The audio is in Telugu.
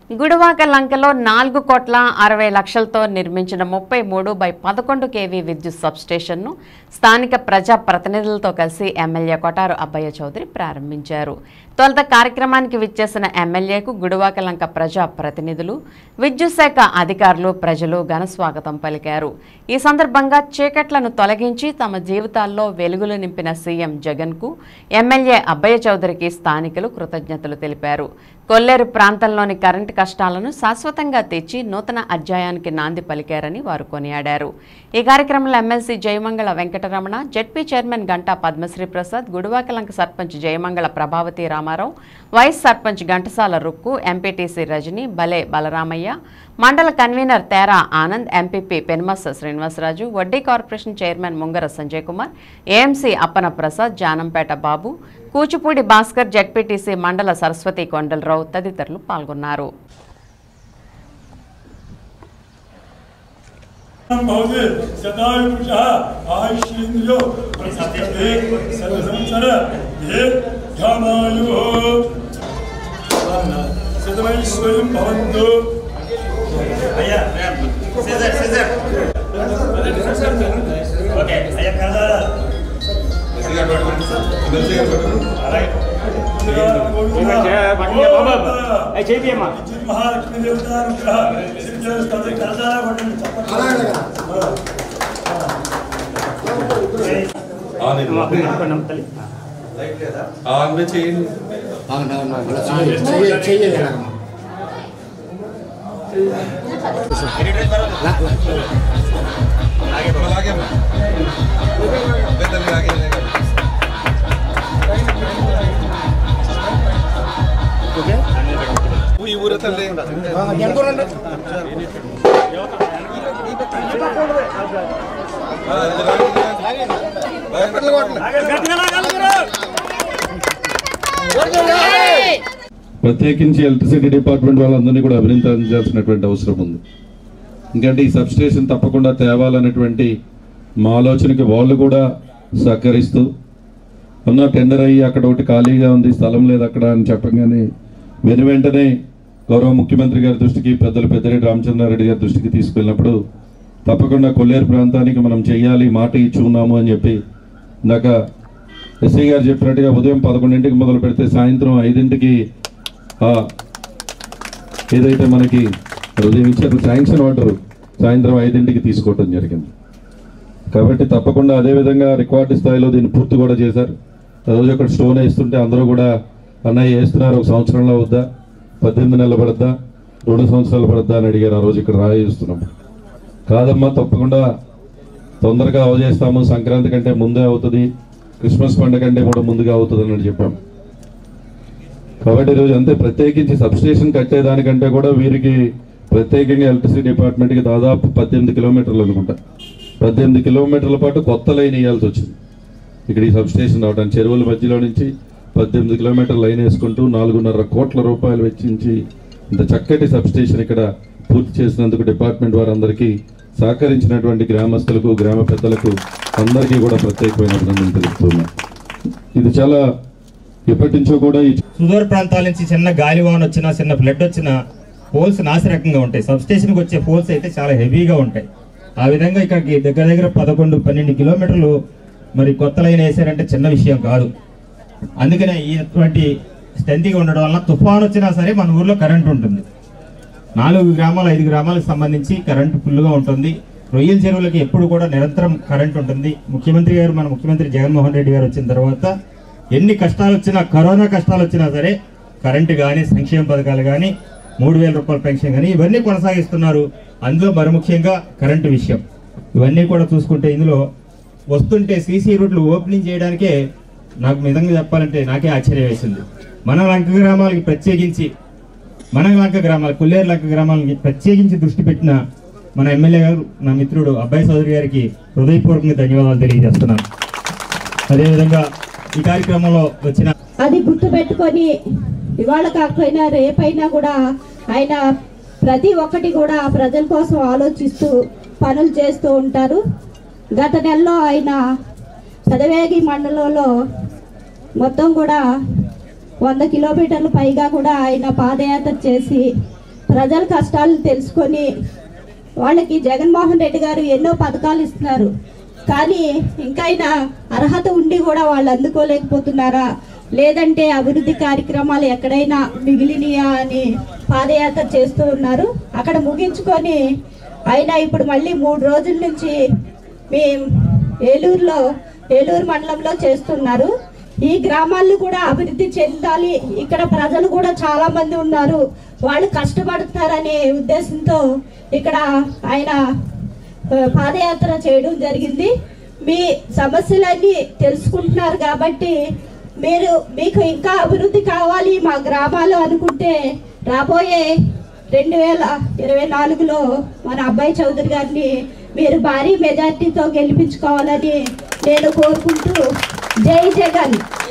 గుడివాక లంకలో నాలుగు కోట్ల అరవై లక్షలతో నిర్మించిన ముప్పై మూడు బై పదకొండు కేవీ విద్యుత్ సబ్స్టేషన్ను స్థానిక ప్రజా ప్రతినిధులతో కలిసి ఎమ్మెల్యే కొటారు అబ్బయ్య చౌదరి ప్రారంభించారు తొలుత కార్యక్రమానికి విచ్చేసిన ఎమ్మెల్యేకు గుడివాక లంక ప్రజా ప్రతినిధులు విద్యుత్ శాఖ అధికారులు ప్రజలు ఘన స్వాగతం పలికారు ఈ సందర్భంగా చీకట్లను తొలగించి తమ జీవితాల్లో వెలుగులు నింపిన సీఎం జగన్కు ఎమ్మెల్యే అబ్బయ్య చౌదరికి స్థానికులు కృతజ్ఞతలు తెలిపారు కొల్లేరు ప్రాంతంలోని కరెంటు కష్టాలను శాశ్వతంగా తెచ్చి నూతన అధ్యాయానికి నాంది పలికారని వారు కొనియాడారు ఈ కార్యక్రమంలో MLC Jayamangala Venkataramana ZP chairman Ganta Padmasri Prasad Gudivakalanka sarpanch Jayamangala Prabhavathi Ramarao vice sarpanch Ghantasala Rukku MPTC Rajani బలే బలరామయ్య మండల కన్వీనర్ తేరా Anand MPP Penumassa Srinivasaraju Vaddi corporation chairman Mungara Sanjay Kumar AMC Appana Prasad Janampeta Babu Kuchipudi Bhaskar ZPTC మండల సరస్వతి కొండలరావు తదితరులు పాల్గొన్నారు भवति सदायुषः आयुष्येन्द्रियो प्रतिष्ठते सर्वसंसार ये ध्यामायुः सदमैश्वर्यं भवन्तु అయ్యా సిజర్ సిజర్ ఓకే అయ్యా కదా చేపియమ్మా మహాలక్ష్మి దేవతానుగ్రహ సిద్ధ్యస్తది కలదార పట్టండి తల్లి ఆన్ మీద చేయండి అలాగే పెద్దలు లాగే ఈ ఊరు తల్లి ఆ, ఇది లాగే, ఇది లాగే. ప్రత్యేకించి ఎలక్ట్రిసిటీ డిపార్ట్మెంట్ వాళ్ళందరినీ కూడా అభినందించాల్సినటువంటి అవసరం ఉంది ఎందుకంటే ఈ సబ్స్టేషన్ తప్పకుండా తేవాలనేటువంటి మా ఆలోచనకి వాళ్ళు కూడా సహకరిస్తూ ఉన్న టెండర్ అయ్యి అక్కడ ఒకటి ఖాళీగా ఉంది స్థలం లేదు అక్కడ అని చెప్పగానే వెను వెంటనే గౌరవ ముఖ్యమంత్రి గారి దృష్టికి పెద్దలు పెద్దిరెడ్డి రామచంద్రారెడ్డి గారి దృష్టికి తీసుకెళ్ళినప్పుడు తప్పకుండా కొల్లేరు ప్రాంతానికి మనం చెయ్యాలి మాట ఇచ్చి ఉన్నాము అని చెప్పి ఇందాక ఎస్ఐ గారు చెప్పినట్టుగా ఉదయం పదకొండింటికి మొదలు పెడితే సాయంత్రం ఐదింటికి ఆ, ఏదైతే మనకి ఉదయం ఇచ్చారు శాంక్షన్ ఆర్డర్ సాయంత్రం ఐదింటికి తీసుకోవడం జరిగింది కాబట్టి తప్పకుండా అదే విధంగా రికార్డు స్థాయిలో దీన్ని పూర్తి కూడా చేశారు ఆ రోజు అక్కడ స్టోన్ వేస్తుంటే అందరూ కూడా అన్నయ్య వేస్తున్నారు ఒక సంవత్సరంలో వద్దా పద్దెనిమిది నెలలు పడద్దా రెండు సంవత్సరాలు పడద్దా అని అడిగారు ఆ రోజు ఇక్కడ రాయిస్తున్నాం కాదమ్మా తప్పకుండా తొందరగా అవజేస్తాము సంక్రాంతి కంటే ముందే అవుతుంది క్రిస్మస్ పండుగ కంటే కూడా ముందుగా అవుతుంది అని చెప్పాం కాబట్టి ఈరోజు అంతే ప్రత్యేకించి సబ్స్టేషన్ కట్టేదానికంటే కూడా వీరికి ప్రత్యేకంగా ఎలక్ట్రిసిటీ డిపార్ట్మెంట్కి దాదాపు పద్దెనిమిది కిలోమీటర్లు అనుకుంటా పద్దెనిమిది కిలోమీటర్ల పాటు కొత్త లైన్ వేయాల్సి వచ్చింది ఇక్కడ ఈ సబ్స్టేషన్ రావడానికి చెరువుల మధ్యలో నుంచి పద్దెనిమిది కిలోమీటర్ల లైన్ వేసుకుంటూ నాలుగున్నర కోట్ల రూపాయలు వెచ్చించి ఇంత చక్కటి సబ్స్టేషన్ ఇక్కడ పూర్తి చేసినందుకు డిపార్ట్మెంట్ వారందరికీ సహకరించినటువంటి గ్రామస్తులకు గ్రామ పెద్దలకు అందరికీ కూడా ప్రత్యేకమైన అభినందనలు తెలుపుతున్నాను ఇది చాలా ఎప్పటి నుంచో కూడా ఈ సుదూర ప్రాంతాల నుంచి చిన్న గాలివాన వచ్చినా చిన్న ఫ్లడ్ వచ్చినా పోల్స్ నాసిరకంగా ఉంటాయి సబ్ స్టేషన్కి వచ్చే పోల్స్ అయితే చాలా హెవీగా ఉంటాయి ఆ విధంగా ఇక్కడికి దగ్గర దగ్గర పదకొండు పన్నెండు కిలోమీటర్లు మరి కొత్త లైన్ వేసారంటే చిన్న విషయం కాదు అందుకనే ఇటువంటి స్ట్రెంత్గా ఉండడం వల్ల తుఫాన్ వచ్చినా సరే మన ఊర్లో కరెంట్ ఉంటుంది నాలుగు గ్రామాలు ఐదు గ్రామాలకు సంబంధించి కరెంటు ఫుల్గా ఉంటుంది రొయ్యల చెరువులకి ఎప్పుడు కూడా నిరంతరం కరెంట్ ఉంటుంది ముఖ్యమంత్రి గారు మన ముఖ్యమంత్రి జగన్మోహన్ రెడ్డి గారు వచ్చిన తర్వాత ఎన్ని కష్టాలు వచ్చినా కరోనా కష్టాలు వచ్చినా సరే కరెంటు కానీ సంక్షేమ పథకాలు కానీ మూడు వేల రూపాయల పెన్షన్ కానీ ఇవన్నీ కొనసాగిస్తున్నారు అందులో మరి ముఖ్యంగా కరెంటు విషయం ఇవన్నీ కూడా చూసుకుంటే ఇందులో వస్తుంటే సీసీ రూట్లు ఓపెనింగ్ చేయడానికే నాకు నిజంగా చెప్పాలంటే నాకే ఆశ్చర్యం వేసింది మన లంక గ్రామాలకి ప్రత్యేకించి మన లంక గ్రామాలు కొల్లేరు లంక గ్రామాలకి ప్రత్యేకించి దృష్టి పెట్టిన మన ఎమ్మెల్యే గారు నా మిత్రుడు అబ్బాయి చౌదరి గారికి హృదయపూర్వకంగా ధన్యవాదాలు తెలియజేస్తున్నాను అదేవిధంగా ఈ కార్యక్రమంలో వచ్చిన అది గుర్తు పెట్టుకొని ఇవాళ కాకపోయినా రేపైనా కూడా ఆయన ప్రతి ఒక్కటి కూడా ప్రజల కోసం ఆలోచిస్తూ పనులు చేస్తూ ఉంటారు గత నెలలో ఆయన చదవేగి మండలంలో మొత్తం కూడా వంద కిలోమీటర్లు పైగా కూడా ఆయన పాదయాత్ర చేసి ప్రజల కష్టాలను తెలుసుకొని వాళ్ళకి జగన్మోహన్ రెడ్డి గారు ఎన్నో పథకాలు ఇస్తున్నారు కానీ ఇంకైనా అర్హత ఉండి కూడా వాళ్ళు అందుకోలేకపోతున్నారా లేదంటే అభివృద్ధి కార్యక్రమాలు ఎక్కడైనా మిగిలినయా అని పాదయాత్ర చేస్తూ ఉన్నారు అక్కడ ముగించుకొని అయినా ఇప్పుడు మళ్ళీ మూడు రోజుల నుంచి మీ ఏలూరులో ఏలూరు మండలంలో చేస్తున్నారు ఈ గ్రామాల్లో కూడా అభివృద్ధి చెందాలి ఇక్కడ ప్రజలు కూడా చాలా మంది ఉన్నారు వాళ్ళు కష్టపడతారనే ఉద్దేశంతో ఇక్కడ ఆయన ఆ, పాదయాత్ర చేయడం జరిగింది మీ సమస్యలన్నీ తెలుసుకుంటున్నారు కాబట్టి మీరు మీకు ఇంకా అభివృద్ధి కావాలి మా గ్రామాలు అనుకుంటే రాబోయే రెండు వేల ఇరవై నాలుగులో మన అబ్బాయి చౌదరి గారిని మీరు భారీ మెజార్టీతో గెలిపించుకోవాలని నేను కోరుకుంటూ జై జగన్